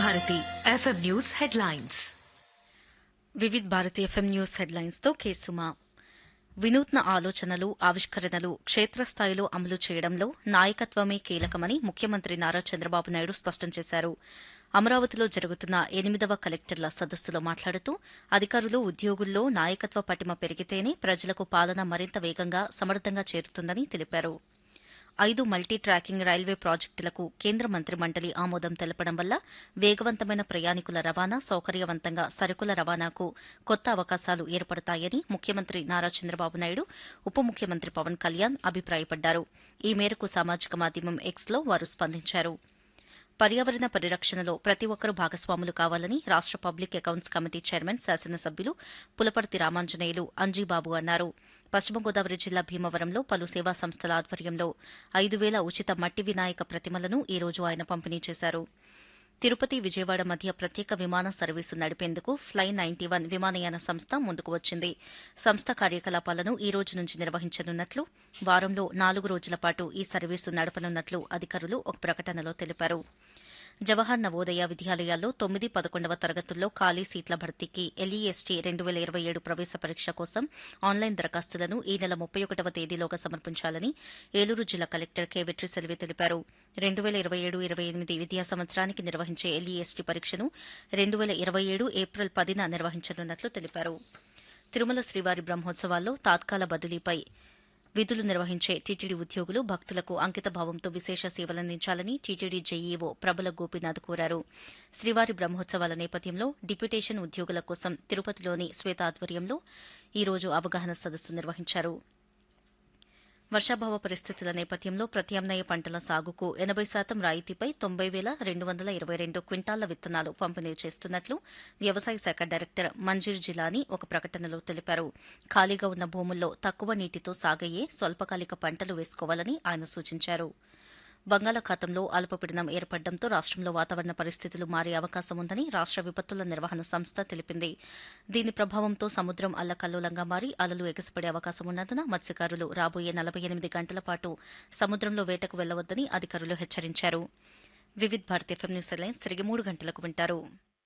Bharati FM news headlines Vividh Bharati FM news హెడ్లైన్స్తో కేసుమా వినూత్న ఆలోచనలు ఆవిష్కరణలు క్షేత్రస్థాయిలో అమలు చేయడంలో నాయకత్వమే కీలకమని ముఖ్యమంత్రి నారా చంద్రబాబు నాయుడు స్పష్టం చేశారు అమరావతిలో జరుగుతున్న ఎనిమిదవ కలెక్టర్ల సదస్సులో మాట్లాడుతూ అధికారులు ఉద్యోగుల్లో నాయకత్వ పటిమ పెరిగితేనే ప్రజలకు పాలన మరింత వేగంగా సమర్థంగా చేరుతుందని తెలిపారు ఐదు మల్టీ ట్రాకింగ్ రైల్వే ప్రాజెక్టులకు కేంద్ర మంత్రి మండలి ఆమోదం తెలపడం వల్ల వేగవంతమైన ప్రయాణికుల రవాణా సౌకర్యవంతంగా సరుకుల రవాణాకు కొత్త అవకాశాలు ఏర్పడతాయని ముఖ్యమంత్రి నారా చంద్రబాబు నాయుడు ఉప ముఖ్యమంత్రి పవన్ కళ్యాణ్ అభిప్రాయపడ్డారు ఈ మేరకు సామాజిక మాధ్యమం ఎక్స్లో వారు స్పందించారు పర్యావరణ పరిరక్షణలో ప్రతి ఒక్కరూ భాగస్వాములు కావాలని రాష్ట పబ్లిక్ అకౌంట్స్ కమిటీ చైర్మన్ శాసనసభ్యులు పులపర్తి రామాంజనేయులు అంజీబాబు అన్నారు పశ్చిమ గోదావరి జిల్లా భీమవరంలో పలు సేవా సంస్థల ఆధ్వర్యంలో ఐదు వేల ఉచిత మట్టి వినాయక ప్రతిమలను ఈ రోజు ఆయన పంపిణీ చేశారు తిరుపతి విజయవాడ మధ్య ప్రత్యేక విమాన సర్వీసు నడిపేందుకు ఫ్లై నైన్టీ వన్ విమానయాన సంస్థ ముందుకు వచ్చింది సంస్థ కార్యకలాపాలను ఈ రోజు నుంచి నిర్వహించనున్నట్లు వారంలో నాలుగు రోజుల పాటు ఈ సర్వీసు నడపనున్నట్లు అధికారులు ఒక ప్రకటనలో తెలిపారు జవహర్ నవోదయ విద్యాలయాల్లో తొమ్మిది పదకొండవ తరగతుల్లో ఖాళీ సీట్ల భర్తీకి ఎల్ఈఎస్టీ రెండు వేల ఇరవై ఏడు ప్రవేశ పరీక్ష కోసం ఆన్లైన్ దరఖాస్తులను ఈ నెల ముప్పై ఒకటవ తేదీలోగా సమర్పించాలని ఏలూరు జిల్లా కలెక్టర్ కె వెట్రి సెల్వి తెలిపారు రెండు వేల ఇరవై ఏడు ఇరవై ఎనిమిది విద్యా సంవత్సరానికి నిర్వహించే ఎల్ఈఎస్టీ పరీక్షను రెండు వేల ఇరవై ఏడు ఏప్రిల్ పదిన నిర్వహించనున్నట్లు తెలిపారు తిరుమల శ్రీవారి బ్రహ్మోత్సవాల్లో తాత్కాల బదిలీపై విధులు నిర్వహించే టీటీడీ ఉద్యోగులు భక్తులకు అంకిత భావంతో విశేష సేవలందించాలని టీటీడీ జేఈఓ ప్రబల గోపీనాథ్ కోరారు శ్రీవారి బ్రహ్మోత్సవాల నేపథ్యంలో డిప్యుటేషన్ ఉద్యోగుల కోసం తిరుపతిలోని శ్వేత ఆధ్వర్యంలో ఈ రోజు అవగాహన సదస్సు నిర్వహించారు వర్షాభావ పరిస్థితుల నేపథ్యంలో ప్రత్యామ్నాయ పంటల సాగుకు ఎనబై శాతం రాయితీపై తొంభై వేల రెండు వందల ఇరవై రెండు క్వింటాళ్ల విత్తనాలు పంపిణీ చేస్తున్నట్లు వ్యవసాయ శాఖ డైరెక్టర్ మంజీర్ జిలానీ ఒక ప్రకటనలో తెలిపారు ఖాళీగా ఉన్న భూముల్లో తక్కువ నీటితో సాగయ్యే స్వల్పకాలిక పంటలు వేసుకోవాలని ఆయన సూచించారు బంగాళాఖాతంలో అల్పపీడనం ఏర్పడడంతో రాష్టంలో వాతావరణ పరిస్థితులు మారే అవకాశం ఉందని రాష్ట విపత్తుల నిర్వహణ సంస్థ తెలిపింది దీని ప్రభావంతో సముద్రం అల్లకల్లోలంగా మారి అలలు ఎగసిపడే అవకాశం ఉన్నందున మత్స్యకారులు రాబోయే నలభై ఎనిమిది గంటల పాటు సముద్రంలో వేటకు వెళ్లవద్దని అధికారులు హెచ్చరించారు Vividh Bharat FM news lines తిరిగి మూడు గంటలకు వింటారు